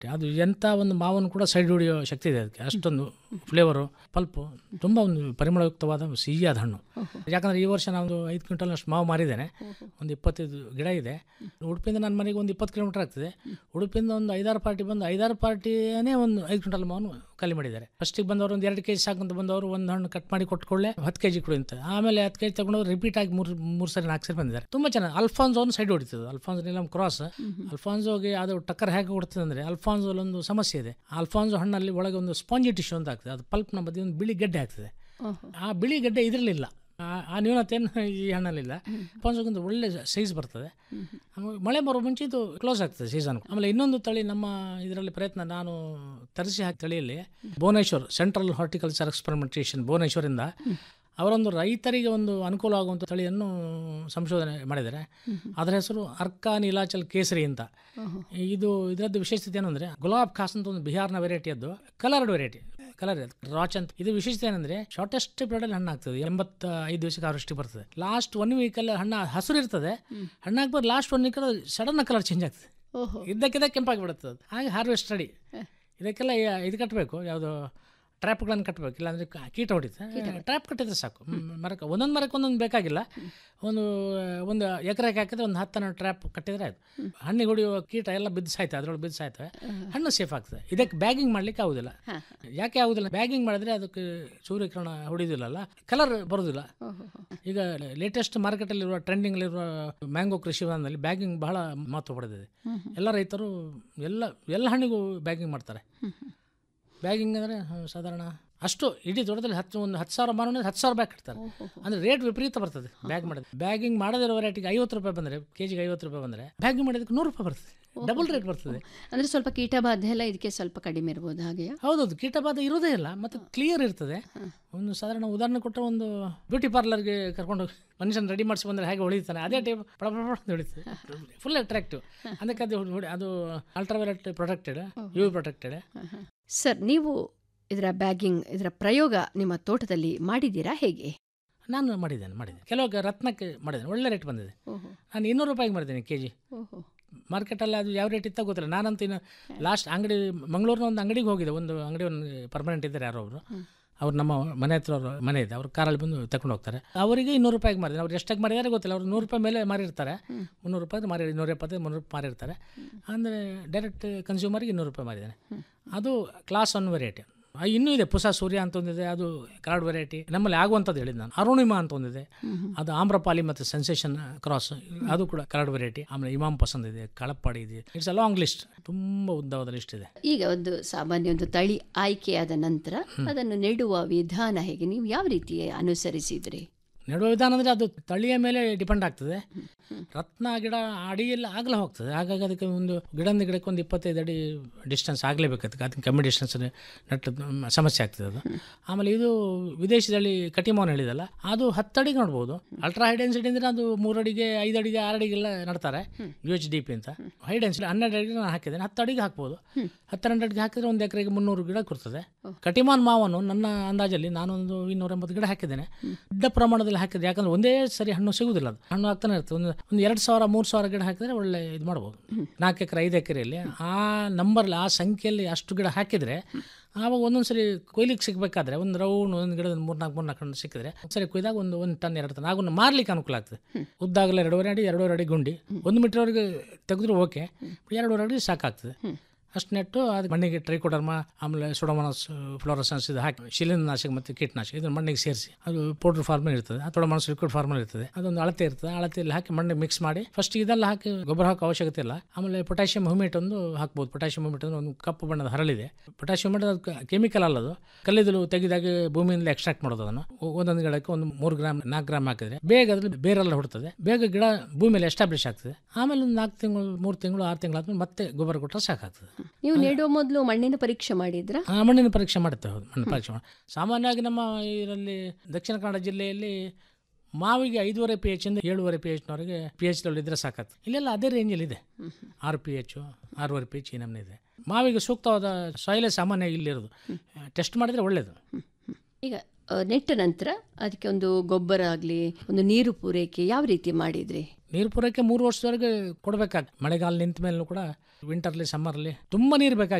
ಅದು ಎಂಥ ಒಂದು ಮಾವನ್ನು ಕೂಡ ಸೈಡ್ ಹೊಡಿಯೋ ಶಕ್ತಿ ಇದೆ ಅದಕ್ಕೆ ಅಷ್ಟೊಂದು ಫ್ಲೇವರು ಪಲ್ಪು ತುಂಬ ಒಂದು ಪರಿಮಳಯುಕ್ತವಾದ ಸಿಹಿಯಾದ ಹಣ್ಣು ಯಾಕಂದರೆ ಈ ವರ್ಷ ನಾನು ಐದು ಕ್ವಿಂಟಲ್ ಅಷ್ಟು ಮಾವು ಮಾರಿದ್ದೇನೆ ಒಂದು ಇಪ್ಪತ್ತೈದು ಗಿಡ ಇದೆ ಉಡುಪಿಯಿಂದ ನನ್ನ ಮನೆಗೆ ಒಂದು ಇಪ್ಪತ್ತು ಕಿಲೋಮೀಟರ್ ಆಗ್ತದೆ ಉಡುಪಿಯಿಂದ ಒಂದು ಐದಾರು ಪಾರ್ಟಿ ಬಂದು ಐದಾರು ಪಾರ್ಟಿನೇ ಒಂದು ಐದು ಕ್ವಿಂಟಲ್ ಮಾವನ್ನು ಖಾಲಿ ಮಾಡಿದ್ದಾರೆ ಫಸ್ಟಿಗೆ ಬಂದವರು ಒಂದು ಎರಡು ಕೆ ಜಿ ಸಾಕಂತ ಬಂದವರು ಒಂದು ಹಣ್ಣು ಕಟ್ ಮಾಡಿ ಕೊಟ್ಕೊಳ್ಳೆ ಹತ್ತು ಕೆ ಜಿ ಕೊಡಿ ಅಂತ ಆಮೇಲೆ ಹತ್ತು ಕೆ ಜಿ ತಗೊಂಡು ರಿಪೀಟ್ ಆಗಿ ಮೂರು ಮೂರು ಸರಿ ನಾಲ್ಕು ಸರಿ ಬಂದಿದ್ದಾರೆ ತುಂಬ ಚೆನ್ನಾಗಿ ಅಲ್ಫಾನ್ಸೋನು ಸೈಡ್ ಹೊಡಿತದೆ ಅಲ್ಫಾನ್ಸ್ ನೀಲಮ್ ಕ್ರಾಸ್ ಅಲ್ಫಾನ್ಸೋಗೆ ಅದು ಟಕ್ಕರ್ ಹೇಗೆ ಕೊಡ್ತದೆ ಅಂದರೆ ಅಲ್ಫಾನ್ಸೋಲ್ ಒಂದು ಸಮಸ್ಯೆ ಇದೆ ಅಲ್ಫಾನ್ಸೋ ಹಣ್ಣಲ್ಲಿ ಒಳಗೆ ಒಂದು ಸ್ಪಾಂಜಿ ಟಿಶ್ಯೂ ಅಂತ ಆಗ್ತದೆ ಅದು ಪಲ್ಪ್ನ ಮಧ್ಯೆ ಒಂದು ಬಿಳಿ ಗಡ್ಡೆ ಆಗ್ತದೆ ಆ ಬಿಳಿ ಗಡ್ಡೆ ಇದರಲ್ಲಿಲ್ಲ ಆ- ಆ ನ್ಯೂನತೆಯನ್ನು ಈ ಹಣ್ಣಲ್ಲಿಲ್ಲ ಅಲ್ಫಾನ್ಸೋಗಿಂತ ಒಳ್ಳೆ ಸೈಜ್ ಬರ್ತದೆ ಆಮೇಲೆ ಮಳೆ ಬರೋ ಮುಂಚೆ ಇದು ಕ್ಲೋಸ್ ಆಗ್ತದೆ ಸೀಸನ್ ಆಮೇಲೆ ಇನ್ನೊಂದು ತಳಿ ನಮ್ಮ ಇದರಲ್ಲಿ ಪ್ರಯತ್ನ ನಾನು ತರಿಸಿ ಹಾಕಿ ತಳಿಯಲ್ಲಿ ಭುವನೇಶ್ವರ್ ಸೆಂಟ್ರಲ್ ಹಾರ್ಟಿಕಲ್ಚರ್ ಎಕ್ಸ್ಪರಿಮೆಂಟೇಷನ್ ಭುವನೇಶ್ವರಿಂದ ಅವರೊಂದು ರೈತರಿಗೆ ಒಂದು ಅನುಕೂಲ ಆಗುವಂಥ ತಳಿಯನ್ನು ಸಂಶೋಧನೆ ಮಾಡಿದ್ದಾರೆ ಅದರ ಹೆಸರು ಅರ್ಕಾ ನೀಲಾಚಲ್ ಕೇಸರಿ ಅಂತ ಇದು ಇದರದ್ದು ವಿಶೇಷತೆ ಏನಂದರೆ ಗುಲಾಬ್ ಖಾಸ್ ಅಂತ ಒಂದು ಬಿಹಾರ್ನ ವೆರೈಟಿಯದ್ದು ಕಲರ್ಡ್ ವೆರೈಟಿ ಕಲರ್ ರಾಚ್ ಅಂತ ಇದು ವಿಶೇಷತೆ ಏನಂದ್ರೆ ಶಾರ್ಟೆಸ್ಟ್ ಪೀರಿಯಡ್ ಹಣ್ಣು ಆಗ್ತದೆ ಎಂಬತ್ತ ಐದು ದಿವಸಕ್ಕೆ ಹಾರ್ವೆಸ್ಟ್ ಬರ್ತದೆ ಲಾಸ್ಟ್ ಒನ್ ವೀಕಲ್ಲಿ ಹಣ್ಣು ಹಸಿರು ಇರ್ತದೆ ಹಣ್ಣಾಗ್ಬಾರ್ದು ಲಾಸ್ಟ್ ಒನ್ ವೀಕಲ್ಲಿ ಸಡನ್ ಕಲರ್ ಚೇಂಜ್ ಆಗ್ತದೆ ಓಹೋ ಇದ್ದಕ್ಕಿದ್ದ ಕೆಂಪಾಗಿ ಬಿಡುತ್ತೆ ಅದು ಹಾಗೆ ಹಾರ್ವೆಸ್ಟ್ ರೆಡಿ ಇದಕ್ಕೆಲ್ಲ ಯ- ಇದು ಕಟ್ಟಬೇಕು ಯಾವುದು ಟ್ರ್ಯಾಪ್ಗಳನ್ನು ಕಟ್ಟಬೇಕು ಇಲ್ಲಾಂದರೆ ಕೀಟ ಹೊಡಿತೆ ಟ್ರ್ಯಾಪ್ ಕಟ್ಟಿದ್ರೆ ಸಾಕು ಮ್, ಮರಕ್ಕೆ ಒಂದೊಂದು ಮರಕ್ಕೆ ಒಂದೊಂದು ಬೇಕಾಗಿಲ್ಲ ಒಂದು ಒಂದು ಎಕರೆಗೆ ಹಾಕಿದ್ರೆ ಒಂದು ಹತ್ತನ ಟ್ರ್ಯಾಪ್ ಕಟ್ಟಿದ್ರೆ ಆಯ್ತು ಹಣ್ಣಿಗೆ ಹೊಡಿಯುವ ಕೀಟ ಎಲ್ಲ ಬಿದ್ದು ಸಾಯ್ತವೆ ಅದರೊಳಗೆ ಬಿದ್ದು ಸಾಯ್ತವೆ ಹಣ್ಣು ಸೇಫ್ ಆಗ್ತದೆ ಇದಕ್ಕೆ ಬ್ಯಾಗಿಂಗ್ ಮಾಡ್ಲಿಕ್ಕೆ ಆಗುದಿಲ್ಲ ಯಾಕೆ ಆಗುದಿಲ್ಲ ಬ್ಯಾಗಿಂಗ್ ಮಾಡಿದ್ರೆ ಅದಕ್ಕೆ ಸೂರ್ಯಕಿರಣ ಹೊಡಿಯೋದಿಲ್ಲಲ್ಲ ಕಲರ್ ಬರೋದಿಲ್ಲ ಈಗ ಲೇಟೆಸ್ಟ್ ಮಾರ್ಕೆಟಲ್ಲಿರುವ ಟ್ರೆಂಡಿಂಗ್ಲಿರುವ ಮ್ಯಾಂಗೋ ಕೃಷಿ ವಿಧಾನದಲ್ಲಿ ಬ್ಯಾಗಿಂಗ್ ಬಹಳ ಮಹತ್ವ ಪಡೆದಿದೆ ಎಲ್ಲ ರೈತರು ಎಲ್ಲ ಎಲ್ಲ ಹಣ್ಣಿಗೂ ಬ್ಯಾಗಿಂಗ್ ಮಾಡ್ತಾರೆ ಬ್ಯಾಗಿಂಗ್ ಅಂದರೆ ಸಾಧಾರಣ ಅಷ್ಟು ಇಡೀ ದೊಡ್ಡದಲ್ಲಿ ಹತ್ತು ಒಂದು ಹತ್ತು ಸಾವಿರ ಮಾರೋಣ ಹತ್ತು ಸಾವಿರ ಬ್ಯಾಗ್ ಇಡ್ತಾರೆ ಅಂದರೆ ರೇಟ್ ವಿಪರೀತ ಬರ್ತದೆ ಬ್ಯಾಗ್ ಮಾಡೋದು ಬ್ಯಾಗಿಂಗ್ ಮಾಡದಿರೋ ವೆರೈಟಿಗೆ ಐವತ್ತು ರೂಪಾಯಿ ಬಂದರೆ ಕೆ ಜಿಗೆ ಐವತ್ತು ರೂಪಾಯಿ ಬಂದರೆ ಬ್ಯಾಗಿಂಗ್ ಮಾಡೋದಕ್ಕೆ ನೂರು ರೂಪಾಯಿ ಬರ್ತದೆ ಡಬಲ್ ರೇಟ್ ಬರ್ತದೆ ಅಂದ್ರೆ ಸ್ವಲ್ಪ ಕೀಟಬಾಧೆ ಎಲ್ಲ ಇದಕ್ಕೆ ಸ್ವಲ್ಪ ಕಡಿಮೆ ಇರ್ಬೋದು ಹಾಗೆಯಾ ಹೌದೌದು ಕೀಟಬಾಧೆ ಇರೋದೇ ಇಲ್ಲ ಮತ್ತು ಕ್ಲಿಯರ್ ಇರ್ತದೆ ಒಂದು ಸಾಧಾರಣ ಉದಾಹರಣೆ ಕೊಟ್ಟರೆ ಒಂದು ಬ್ಯೂಟಿ ಪಾರ್ಲರ್ಗೆ ಕರ್ಕೊಂಡು ಹೋಗಿ ಮನುಷ್ಯನ ರೆಡಿ ಮಾಡಿಸಿ ಬಂದರೆ ಹೇಗೆ ಹೊಳಿತಾನೆ ಅದೇ ಟೈಪ್ ಪಡ ಪಡ ಪಡ ಅಂತ ಹೊಳಿತದೆ ಫುಲ್ ಅಟ್ರಾಕ್ಟಿವ್ ಅದಕ್ಕೆ ಅದು ಹೊಡಿ ಅದು ultraviolet protected U protected sir ನೀವು ಇದರ ಬ್ಯಾಗಿಂಗ್ ಇದರ ಪ್ರಯೋಗ ನಿಮ್ಮ ತೋಟದಲ್ಲಿ ಮಾಡಿದ್ದೀರಾ ಹೇಗೆ ನಾನು ಮಾಡಿದ್ದೇನೆ ಮಾಡಿದ್ದೇನೆ ಕೆಲವು ರತ್ನಕ್ಕೆ ಮಾಡಿದ್ದೇನೆ ಒಳ್ಳೆ ರೇಟ್ ಬಂದಿದೆ ಓಹೋ ನಾನು ಇನ್ನೂರು ರೂಪಾಯಿಗೆ ಮಾಡಿದ್ದೇನೆ ಕೆ ಜಿ ಓಹೋ ಮಾರ್ಕೆಟಲ್ಲಿ ಅದು ಯಾವ ರೇಟ್ ಇತ್ತ ಗೊತ್ತಿಲ್ಲ ನಾನಂತೂ ಇನ್ನು ಲಾಸ್ಟ್ ಅಂಗಡಿ ಮಂಗಳೂರಿನ ಒಂದು ಅಂಗಡಿಗೆ ಹೋಗಿದೆ ಒಂದು ಅಂಗಡಿ ಒಂದು ಪರ್ಮನೆಂಟ್ ಇದ್ದಾರೆ ಯಾರೋ ಅವರು ಅವ್ರು ನಮ್ಮ ಮನೆ ಹತ್ರ ಅವ್ರ ಮನೆ ಇದೆ ಅವ್ರು ಕಾರಲ್ಲಿ ಬಂದು ತಗೊಂಡು ಹೋಗ್ತಾರೆ ಅವರಿಗೆ ಇನ್ನೂರು ರೂಪಾಯಿಗೆ ಮಾರಿದ್ದಾರೆ ಅವ್ರು ಎಷ್ಟಾಗಿ ಮಾರಿದ್ದಾರೆ ಗೊತ್ತಿಲ್ಲ ಅವ್ರು ನೂರು ರೂಪಾಯಿ ಮೇಲೆ ಮಾರಿರ್ತಾರೆ ಮುನ್ನೂರು ರೂಪಾಯಿ ಮಾರಿ ಇನ್ನೂರ ಎಪ್ಪತ್ತೈದು ಮುನ್ನೂರು ರೂಪಾಯಿ ಮಾರಿರ್ತಾರೆ ಅಂದರೆ ಡೈರೆಕ್ಟ್ ಕನ್ಸ್ಯೂಮರ್ಗೆ ಇನ್ನೂರು ರೂಪಾಯಿ ಮಾರಿದ್ದಾನೆ ಅದು ಕ್ಲಾಸ್ ಒನ್ ವೆರೈಟಿ ಇನ್ನೂ ಇದೆ ಪುಸ ಸೂರ್ಯ ಅಂತ ಒಂದಿದೆ ಅದು ಕಾರ್ಡ್ ವೆರೈಟಿ ನಮ್ಮಲ್ಲಿ ಆಗುವಂಥದ್ದು ಹೇಳಿದ್ದು ನಾನು ಅರುಣಿಮಾ ಅಂತ ಒಂದಿದೆ ಅದು ಆಮ್ರಪಾಲಿ ಮತ್ತು ಸೆನ್ಸೇಷನ್ ಕ್ರಾಸ್ ಅದು ಕೂಡ ಕಾರ್ಡ್ ವೆರೈಟಿ ಆಮೇಲೆ ಇಮಾಮ್ ಪಸಂದ್ ಇದೆ ಕಳಪ್ಪಾಡಿ ಇದೆ ಇಟ್ಸ್ ಅ ಲಾಂಗ್ ಲಿಸ್ಟ್ ತುಂಬ ಉದ್ದವಾದ ಲಿಸ್ಟ್ ಇದೆ ಈಗ ಒಂದು ಸಾಮಾನ್ಯ ಒಂದು ತಳಿ ಆಯ್ಕೆಯಾದ ನಂತರ ಅದನ್ನು ನೆಡುವ ವಿಧಾನ ಹೇಗೆ ನೀವು ಯಾವ ರೀತಿ ಅನುಸರಿಸಿದ್ರಿ ನೆಡುವ ವಿಧಾನ ಅಂದರೆ ಅದು ತಳಿಯ ಮೇಲೆ ಡಿಪೆಂಡ್ ಆಗ್ತದೆ ರತ್ನ ಗಿಡ ಅಡಿಯಲ್ಲಿ ಆಗಲೇ ಹೋಗ್ತದೆ ಹಾಗಾಗಿ ಅದಕ್ಕೆ ಒಂದು ಗಿಡದಿಂದ ಗಿಡಕ್ಕೆ ಒಂದು ಇಪ್ಪತ್ತೈದು ಅಡಿ ಡಿಸ್ಟೆನ್ಸ್ ಆಗಲೇಬೇಕು ಅದಕ್ಕೆ ಅದಕ್ಕೆ ಕಮ್ಮಿ ಡಿಸ್ಟೆನ್ಸ್ ನೆಟ್ಟು ಸಮಸ್ಯೆ ಆಗ್ತದೆ ಅದು ಆಮೇಲೆ ಇದು ವಿದೇಶದಲ್ಲಿ ಕಟಿಮೋನ್ ಹೇಳಿದಲ್ಲ ಅದು ಹತ್ತಡಿಗೆ ನೋಡ್ಬೋದು ಅಲ್ಟ್ರಾ ಹೈ ಡೆನ್ಸಿಟಿ ಅಂದರೆ ಅದು ಮೂರು ಅಡಿಗೆ ಐದು ಅಡಿಗೆ ಆರು ಅಡಿಗೆಲ್ಲ ನಡ್ತಾರೆ ಯು ಎಚ್ ಡಿ ಪಿ ಅಂತ ಹೈ ಡೆನ್ಸಿಟಿ ಹನ್ನೆರಡು ಅಡಿಗೆ ನಾನು ಹಾಕಿದ್ದೇನೆ ಹತ್ತು ಅಡಿಗೆ ಹಾಕ್ಬೋದು ಹತ್ತೆರಡು ಅಡಿಗೆ ಹಾಕಿದ್ರೆ ಒಂದು ಎಕರೆಗೆ ಮುನ್ನೂರು ಗಿಡ ಕೊಡ್ತದೆ ಕಟಿಮಾನ್ ಮಾವನ್ನು ನನ್ನ ಅಂದಾಜಲ್ಲಿ ನಾನೊಂದು ಇನ್ನೂರ ಎಂಬತ್ತು ಗಿಡ ಹಾಕಿದ್ದೇನೆ ದೊಡ್ಡ ಪ್ರಮಾಣದಲ್ಲಿ ಹಾಕಿದ್ರೆ ಯಾಕಂದ್ರೆ ಒಂದೇ ಸರಿ ಹಣ್ಣು ಸಿಗುದಿಲ್ಲ ಅದು ಹಣ್ಣು ಆಗ್ತಾನೆ ಇರ್ತದೆ ಒಂದು ಒಂದು ಎರಡು ಸಾವಿರ ಮೂರು ಸಾವಿರ ಗಿಡ ಹಾಕಿದ್ರೆ ಒಳ್ಳೆ ಇದು ಮಾಡ್ಬೋದು ನಾಲ್ಕು ಎಕರೆ ಐದು ಎಕರೆಯಲ್ಲಿ ಆ ನಂಬರ್ಲಿ ಆ ಸಂಖ್ಯೆಯಲ್ಲಿ ಅಷ್ಟು ಗಿಡ ಹಾಕಿದರೆ ಆವಾಗ ಒಂದೊಂದು ಸರಿ ಕೊಯ್ಲಿಕ್ಕೆ ಸಿಗಬೇಕಾದ್ರೆ ಒಂದು ರೌಂಡ್ ಒಂದು ಗಿಡದ ಮೂರು ನಾಲ್ಕು ಮೂರು ನಾಲ್ಕು ಹಣ್ಣು ಸಿಕ್ಕಿದ್ರೆ ಸರಿ ಕೊಯ್ದಾಗ ಒಂದು ಒಂದು ಟನ್ ಎರಡು ಟನ್ ಆಗ ಮಾರ್ಲಿಕ್ಕೆ ಅನುಕೂಲ ಆಗ್ತದೆ ಉದ್ದಾಗಲೇ ಎರಡೂವರೆ ಅಡಿ ಎರಡೂವರೆ ಅಡಿ ಗುಂಡಿ ಒಂದು ಮೀಟರ್ವರೆಗೆ ತೆಗೆದ್ರು ಓಕೆ ಎರಡೂವರೆ ಅಡಿ ಸಾಕಾಗ್ತದೆ ಅಷ್ಟು ನೆಟ್ಟು ಅದು ಮಣ್ಣಿಗೆ ಟ್ರೈಕೋಡರ್ಮ ಆಮೇಲೆ ಸುಡೋಮನಸ್ ಫ್ಲೋರಸನ್ಸ್ ಇದು ಹಾಕಿ ಶಿಲೀಂಧ್ರನಾಶಕ ಮತ್ತು ಕೀಟನಾಶಕ ಇದನ್ನು ಮಣ್ಣಿಗೆ ಸೇರಿಸಿ ಅದು ಪೌಡ್ರ್ ಫಾರ್ಮಲ್ಲಿ ಇರ್ತದೆ ಆ ತೊಡಮನಸ್ ಲಿಕ್ವಿಡ್ ಫಾರ್ಮಲ್ಲಿ ಇರ್ತದೆ ಅದೊಂದು ಅಳತೆ ಇರ್ತದೆ ಅಳತೆಯಲ್ಲಿ ಹಾಕಿ ಮಣ್ಣಿಗೆ ಮಿಕ್ಸ್ ಮಾಡಿ ಫಸ್ಟ್ ಇದೆಲ್ಲ ಹಾಕಿ ಗೊಬ್ಬರ ಹಾಕೋ ಅವಶ್ಯಕತೆ ಇಲ್ಲ ಆಮೇಲೆ ಪೊಟ್ಯಾಷಿಯಂ ಹ್ಯೂಮೇಟ್ ಒಂದು ಹಾಕ್ಬೋದು ಪೊಟ್ಯಾಷಿಯಂ ಹ್ಯೂಮೇಟ್ ಅಂದ್ರೆ ಒಂದು ಕಪ್ಪು ಬಣ್ಣದ ಹರಳಿದೆ ಪೊಟ್ಯಾಷಿಯಂ ಹ್ಯೂಮೇಟ್ ಅದು ಕೆಮಿಕಲ್ ಅಲ್ಲದು ಕಲ್ಲಿದ್ದಲು ತೆಗೆದಾಗ ಭೂಮಿಯಿಂದ ಎಕ್ಸ್ಟ್ರಾಕ್ಟ್ ಮಾಡೋದು ಅದನ್ನು ಒ- ಒಂದೊಂದು ಗಿಡಕ್ಕೆ ಒಂದು ಮೂರು ಗ್ರಾಮ್ ನಾಲ್ಕು ಗ್ರಾಮ್ ಹಾಕಿದ್ರೆ ಬೇಗ ಅದ್ರಲ್ಲಿ ಬೇರೆಲ್ಲ ಹುಡ್ತದೆ ಬೇಗ ಗಿಡ ಭೂಮಿಯಲ್ಲಿ ಎಸ್ಟಾಬ್ಲಿಷ್ ಆಗ್ತದೆ ಆಮೇಲೆ ಒಂದು ನಾಲ್ಕು ತಿಂಗಳು ಮೂರು ತಿಂಗಳು ಆರು ತಿಂಗಳು ಆದ್ಮೇಲೆ ಮತ್ತೆ ಗೊಬ್ಬರ ಕೊಟ್ಟರೆ ಸಾಕಾಗ್ತದೆ ನೀವು ನೆಡುವ ಮೊದಲು ಮಣ್ಣಿನ ಪರೀಕ್ಷೆ ಮಾಡಿದ್ರಾ ಆ, ಮಣ್ಣಿನ ಪರೀಕ್ಷೆ ಮಾಡುತ್ತೆ ಹೌದು ಮಣ್ಣು ಪರೀಕ್ಷೆ ಮಾಡಿ ಸಾಮಾನ್ಯವಾಗಿ ನಮ್ಮ ಇದರಲ್ಲಿ ದಕ್ಷಿಣ ಕನ್ನಡ ಜಿಲ್ಲೆಯಲ್ಲಿ ಮಾವಿಗೆ ಐದೂವರೆ ಪಿ ಎಚ್ ಇಂದ ಏಳುವರೆ ಪಿ ಎಚ್ನವರೆಗೆ ಪಿ ಎಚ್ ಇದ್ರೆ ಸಾಕತ್ತೆ ಇಲ್ಲೆಲ್ಲ ಅದೇ ರೇಂಜಲ್ಲಿ ಇದೆ ಆರು ಪಿ ಎಚ್ ಆರೂವರೆ ಪಿ ಎಚ್ ಈ ನಮ್ಮನೆ ಇದೆ ಮಾವಿಗೆ ಸೂಕ್ತವಾದ ಸಾಯಿಲೆ ಸಾಮಾನ್ಯ ಇಲ್ಲಿರೋದು ಟೆಸ್ಟ್ ಮಾಡಿದರೆ ಒಳ್ಳೆಯದು ಈಗ ಆ, ನೆಟ್ಟ ನಂತರ ಅದಕ್ಕೆ ಒಂದು ಗೊಬ್ಬರ ಆಗಲಿ ಒಂದು ನೀರು ಪೂರೈಕೆ ಯಾವ ರೀತಿ ಮಾಡಿದ್ರಿ ನೀರು ಪೂರೈಕೆ ಮೂರು ವರ್ಷದವರೆಗೆ ಕೊಡಬೇಕಾಗ್ತದೆ ಮಳೆಗಾಲ ನಿಂತ ಮೇಲೂ ಕೂಡ ವಿಂಟರ್ಲಿ ಸಮ್ಮರ್ಲಿ ತುಂಬ ನೀರು ಬೇಕಾಗ್ತದೆ